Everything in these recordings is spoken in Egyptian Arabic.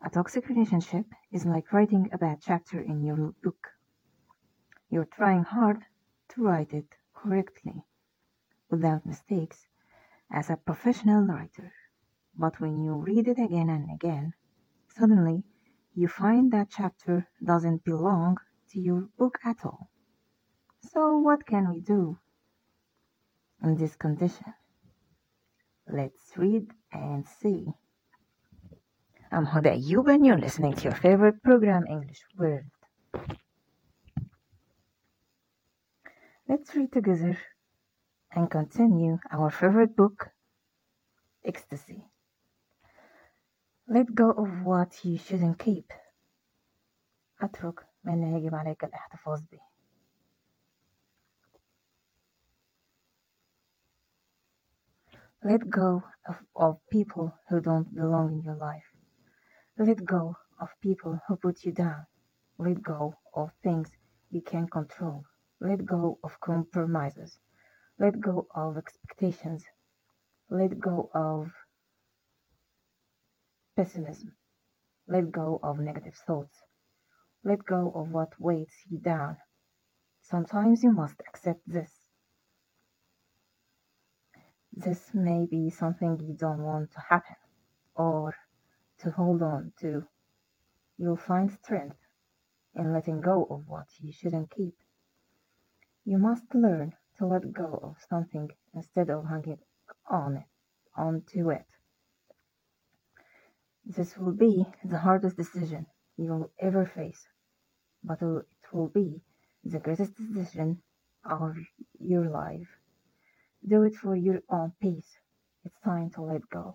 A toxic relationship is like writing a bad chapter in your book. You're trying hard to write it correctly, without mistakes, as a professional writer. But when you read it again and again, suddenly you find that chapter doesn't belong to your book at all. So, what can we do in this condition? Let's read and see. I'm Huda Ayub and you're listening to your favorite program, English World. Let's read together and continue our favorite book, Ecstasy. Let go of what you shouldn't keep. اترك ما لا يجب عليك الاحتفاظ به. Let go of, of people who don't belong in your life. Let go of people who put you down. Let go of things you can't control. Let go of compromises. Let go of expectations. Let go of pessimism. Let go of negative thoughts. Let go of what weights you down. Sometimes you must accept this. This may be something you don't want to happen or to hold on to. You'll find strength in letting go of what you shouldn't keep. You must learn to let go of something instead of hanging on it, onto it. This will be the hardest decision you'll ever face, but it will be the greatest decision of your life. Do it for your own peace. It's time to let go.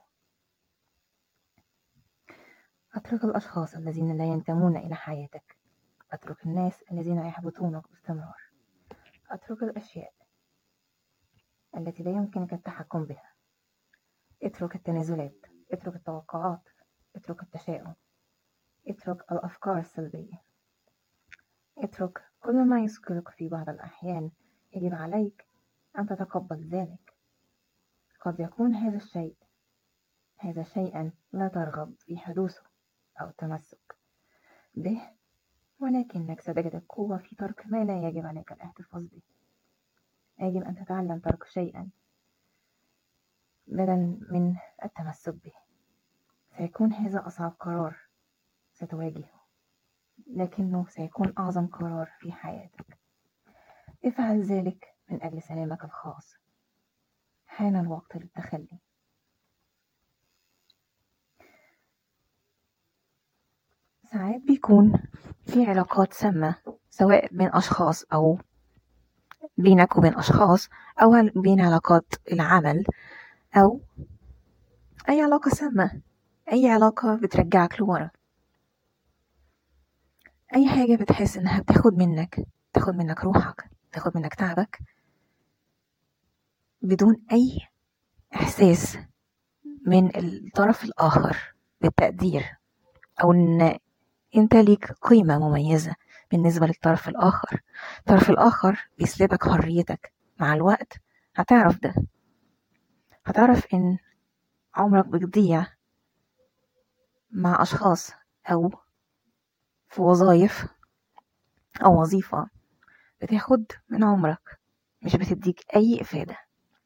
اترك الأشخاص الذين لا ينتمون إلى حياتك. اترك الناس الذين يحبطونك باستمرار. اترك الأشياء التي لا يمكنك التحكم بها. اترك التنازلات. اترك التوقعات. اترك التشاؤم. اترك الأفكار السلبية. اترك كل ما يسكرك في بعض الأحيان يجب عليك أن تتقبل ذلك. قد يكون هذا الشيء هذا شيئا لا ترغب في حدوثه أو التمسك به ولكنك ستجد القوة في ترك ما لا يجب عليك الاحتفاظ به يجب أن تتعلم ترك شيئا بدلا من التمسك به سيكون هذا أصعب قرار ستواجهه لكنه سيكون أعظم قرار في حياتك افعل ذلك من أجل سلامك الخاص حان الوقت للتخلي ساعات بيكون في علاقات سامة سواء بين أشخاص أو بينك وبين أشخاص أو بين علاقات العمل أو أي علاقة سامة أي علاقة بترجعك لورا أي حاجة بتحس إنها بتاخد منك تاخد منك روحك تاخد منك تعبك بدون أي إحساس من الطرف الآخر بالتقدير أو إن أنت ليك قيمة مميزة بالنسبة للطرف الآخر الطرف الآخر بيسلبك حريتك مع الوقت هتعرف ده هتعرف إن عمرك بيضيع مع أشخاص أو في وظائف أو وظيفة بتاخد من عمرك مش بتديك أي إفادة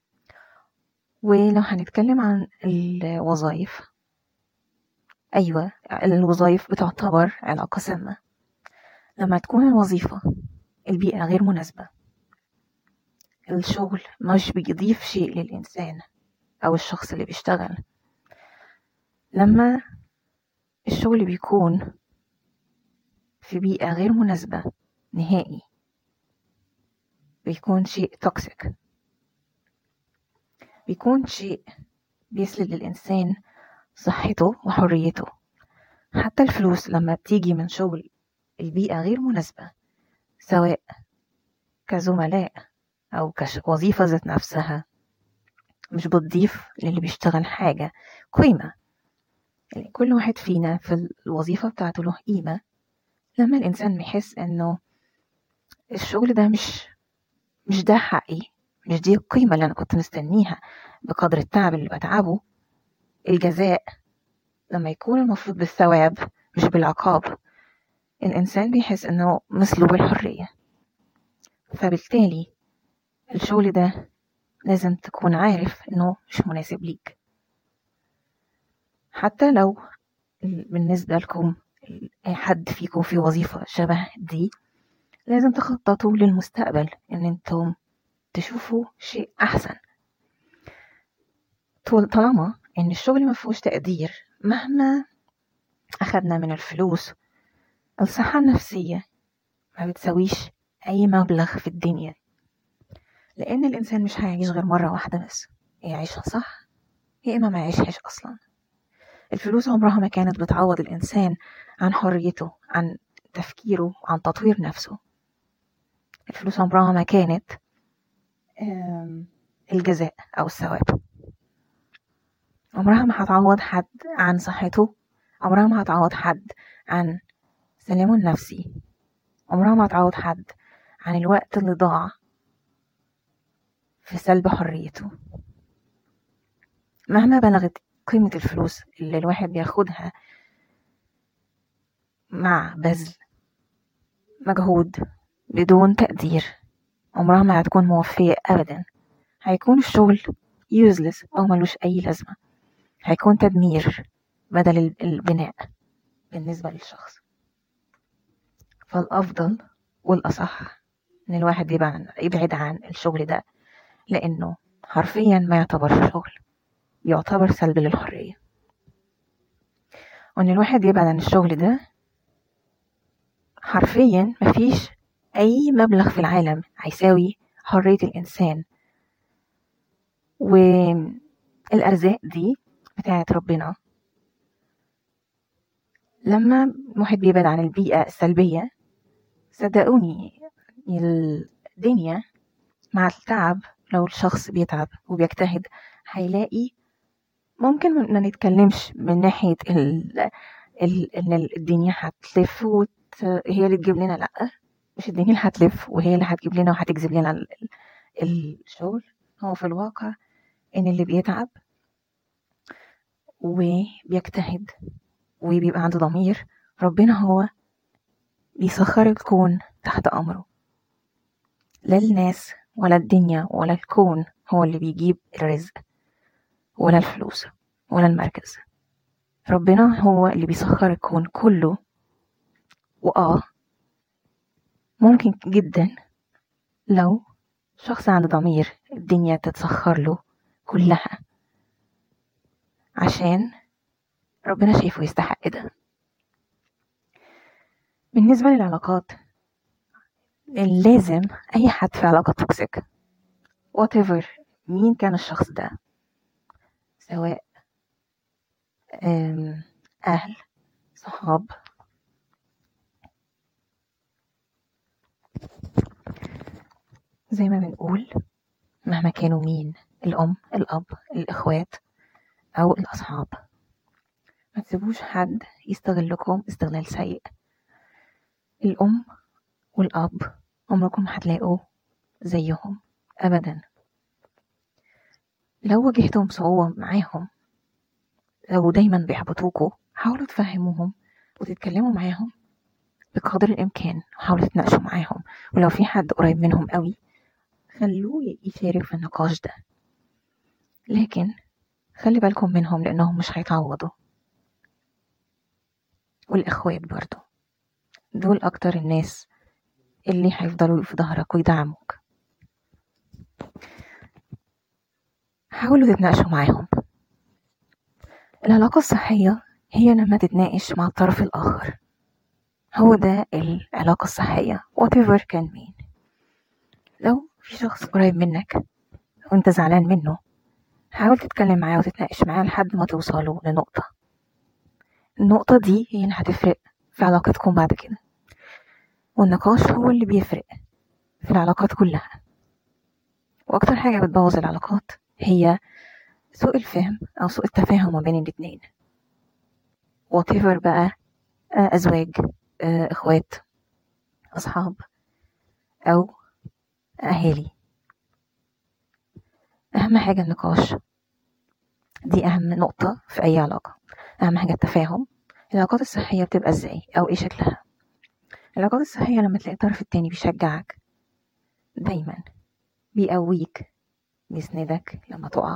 ولو هنتكلم عن الوظائف أيوة الوظائف بتعتبر علاقة سامة لما تكون الوظيفة البيئة غير مناسبة الشغل مش بيضيف شيء للإنسان أو الشخص اللي بيشتغل لما الشغل بيكون في بيئة غير مناسبة نهائي بيكون شيء توكسيك بيكون شيء بيسلب للإنسان صحته وحريته حتى الفلوس لما بتيجي من شغل البيئة غير مناسبة سواء كزملاء أو كوظيفة ذات نفسها مش بتضيف للي بيشتغل حاجة قيمة يعني كل واحد فينا في الوظيفة بتاعته له قيمة لما الإنسان بيحس إنه الشغل ده مش مش ده حقي مش دي القيمة اللي أنا كنت مستنيها بقدر التعب اللي بتعبه الجزاء لما يكون المفروض بالثواب مش بالعقاب الإنسان بيحس إنه مسلوب الحرية فبالتالي الشغل ده لازم تكون عارف إنه مش مناسب ليك حتى لو بالنسبة لكم أي حد فيكم في وظيفة شبه دي لازم تخططوا للمستقبل إن انتم تشوفوا شيء أحسن طالما إن الشغل مفهوش تقدير مهما أخدنا من الفلوس الصحة النفسية ما بتسويش أي مبلغ في الدنيا لأن الإنسان مش هيعيش غير مرة واحدة بس يعيشها صح يا إما ما يعيشهاش أصلا الفلوس عمرها ما كانت بتعوض الإنسان عن حريته عن تفكيره عن تطوير نفسه الفلوس عمرها ما كانت الجزاء أو الثواب عمرها ما هتعوض حد عن صحته عمرها ما هتعوض حد عن سلامه النفسي عمرها ما هتعوض حد عن الوقت اللي ضاع في سلب حريته مهما بلغت قيمة الفلوس اللي الواحد بياخدها مع بذل مجهود بدون تقدير عمرها ما هتكون موفية أبدا هيكون الشغل useless أو ملوش أي لازمة هيكون تدمير بدل البناء بالنسبة للشخص فالأفضل والأصح إن الواحد يبعد عن الشغل ده لأنه حرفيا ما يعتبر شغل يعتبر سلب للحرية وإن الواحد يبعد عن الشغل ده حرفيا مفيش أي مبلغ في العالم هيساوي حرية الإنسان والأرزاق دي بتاعت ربنا لما الواحد بيبعد عن البيئة السلبية صدقوني الدنيا مع التعب لو الشخص بيتعب وبيجتهد هيلاقي ممكن ما نتكلمش من ناحية ال ال إن الدنيا هتلف وت... هي اللي تجيب لنا لأ مش الدنيا اللي هتلف وهي اللي هتجيب لنا وهتجذب لنا ال... الشغل هو في الواقع إن اللي بيتعب وبيجتهد وبيبقى عنده ضمير ربنا هو بيسخر الكون تحت أمره لا الناس ولا الدنيا ولا الكون هو اللي بيجيب الرزق ولا الفلوس ولا المركز ربنا هو اللي بيسخر الكون كله وآه ممكن جدا لو شخص عنده ضمير الدنيا تتسخر له كلها عشان ربنا شايفه يستحق ده بالنسبة للعلاقات لازم أي حد في علاقة توكسيك whatever مين كان الشخص ده سواء أهل صحاب زي ما بنقول مهما كانوا مين الأم الأب الإخوات أو الأصحاب ما تسيبوش حد يستغلكم استغلال سيء الأم والأب عمركم هتلاقوا زيهم أبدا لو واجهتم صعوبة معاهم لو دايما بيحبطوكوا حاولوا تفهموهم وتتكلموا معاهم بقدر الإمكان حاولوا تتناقشوا معاهم ولو في حد قريب منهم قوي خلوه يشارك في النقاش ده لكن خلي بالكم منهم لأنهم مش هيتعوضوا والإخوات برضو دول أكتر الناس اللي هيفضلوا في ظهرك ويدعموك حاولوا تتناقشوا معاهم العلاقة الصحية هي لما تتناقش مع الطرف الآخر هو ده العلاقة الصحية whatever كان مين لو في شخص قريب منك وانت زعلان منه حاول تتكلم معاه وتتناقش معاه لحد ما توصلوا لنقطة النقطة دي هي اللي هتفرق في علاقتكم بعد كده والنقاش هو اللي بيفرق في العلاقات كلها وأكتر حاجة بتبوظ العلاقات هي سوء الفهم أو سوء التفاهم ما بين الاتنين whatever بقى أزواج إخوات أصحاب أو أهالي أهم حاجة النقاش دي أهم نقطة في أي علاقة أهم حاجة التفاهم العلاقات الصحية بتبقى ازاي أو ايه شكلها العلاقات الصحية لما تلاقي الطرف التاني بيشجعك دايما بيقويك بيسندك لما تقع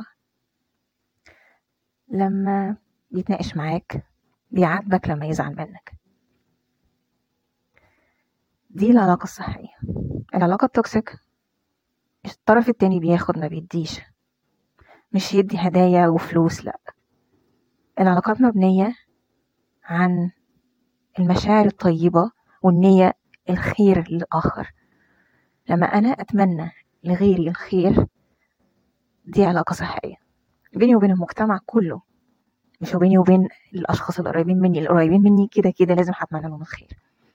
لما بيتناقش معاك بيعاتبك لما يزعل منك دي العلاقة الصحية العلاقة التوكسيك الطرف التاني بياخد ما بيديش مش يدي هدايا وفلوس لأ العلاقات مبنية عن المشاعر الطيبة والنية الخير للآخر لما أنا أتمنى لغيري الخير دي علاقة صحية بيني وبين المجتمع كله مش بيني وبين الأشخاص القريبين مني القريبين مني كده كده لازم هتمنى لهم الخير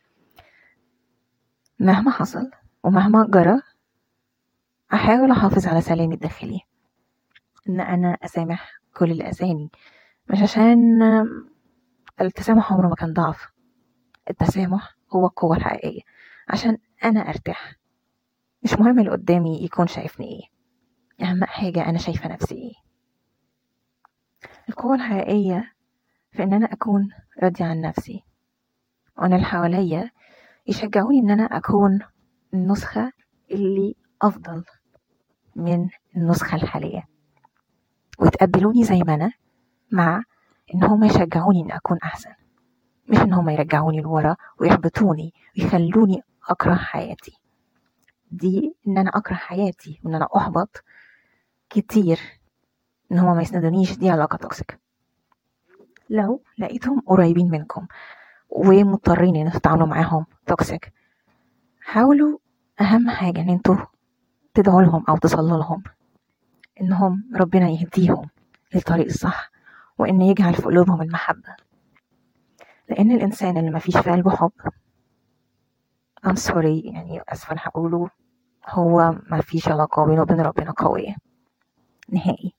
مهما حصل ومهما جرى أحاول أحافظ على سلامي الداخلي إن أنا أسامح كل اللي أذاني مش عشان التسامح عمره ما كان ضعف التسامح هو القوة الحقيقية عشان أنا أرتاح مش مهم اللي قدامي يكون شايفني إيه أهم حاجة أنا شايفة نفسي إيه القوة الحقيقية في إن أنا أكون راضية عن نفسي وأنا اللي حواليا يشجعوني إن أنا أكون النسخة اللي أفضل من النسخة الحالية ويتقبلوني زي ما أنا مع إن هما يشجعوني إن أكون أحسن مش إن هما يرجعوني لورا ويحبطوني ويخلوني أكره حياتي دي إن أنا أكره حياتي وإن أنا أحبط كتير إن هما ما يسندونيش دي علاقة توكسيك لو لقيتهم قريبين منكم ومضطرين إن تتعاملوا معاهم توكسيك حاولوا أهم حاجة إن انتوا تدعوا لهم أو تصلوا لهم إنهم ربنا يهديهم للطريق الصح وإن يجعل في قلوبهم المحبة لأن الإنسان اللي مفيش في قلبه حب I'm sorry يعني أسفة هقوله هو مفيش علاقة بينه وبين ربنا قوية نهائي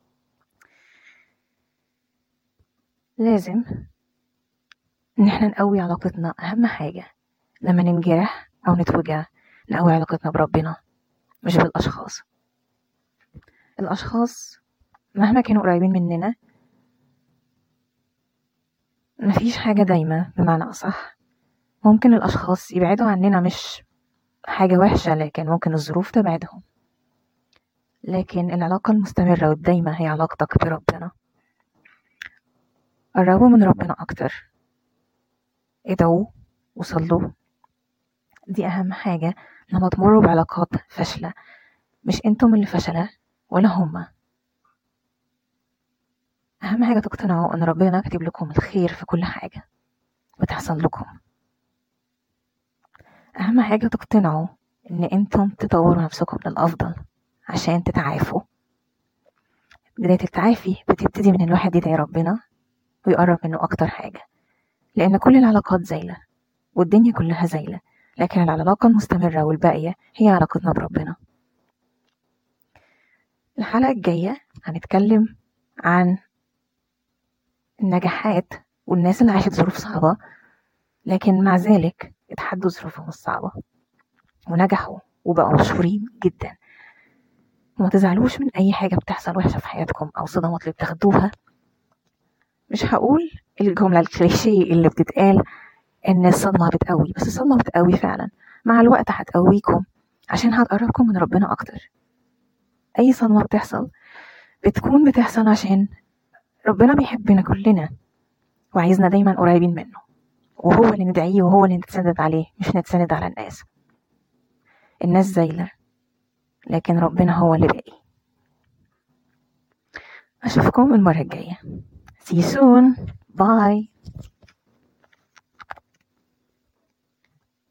لازم إن احنا نقوي علاقتنا أهم حاجة لما ننجرح أو نتوجع نقوي علاقتنا بربنا مش بالأشخاص الأشخاص مهما كانوا قريبين مننا مفيش حاجة دايمة بمعنى أصح ممكن الأشخاص يبعدوا عننا مش حاجة وحشة لكن ممكن الظروف تبعدهم لكن العلاقة المستمرة والدايمة هي علاقتك بربنا قربوا من ربنا أكتر ادعوا وصلوا دي أهم حاجة لما تمروا بعلاقات فاشلة مش انتم اللي فشلة ولا هما أهم حاجة تقتنعوا إن ربنا كاتب لكم الخير في كل حاجة بتحصل لكم أهم حاجة تقتنعوا إن أنتم تطوروا نفسكم للأفضل عشان تتعافوا بداية التعافي بتبتدي من الواحد يدعي ربنا ويقرب منه أكتر حاجة لأن كل العلاقات زايلة والدنيا كلها زايلة لكن العلاقة المستمرة والباقية هي علاقتنا بربنا الحلقة الجاية هنتكلم عن النجاحات والناس اللي عاشت ظروف صعبة لكن مع ذلك اتحدوا ظروفهم الصعبة ونجحوا وبقوا مشهورين جدا وما تزعلوش من أي حاجة بتحصل وحشة في حياتكم أو صدمات اللي بتاخدوها مش هقول الجملة الكليشيه اللي بتتقال إن الصدمة بتقوي بس الصدمة بتقوي فعلا مع الوقت هتقويكم عشان هتقربكم من ربنا أكتر أي صدمة بتحصل بتكون بتحصل عشان ربنا بيحبنا كلنا وعايزنا دايما قريبين منه وهو اللي ندعيه وهو اللي نتسند عليه مش نتسند على الناس الناس زايلة لكن ربنا هو اللي باقي أشوفكم المرة الجاية See you soon. Bye.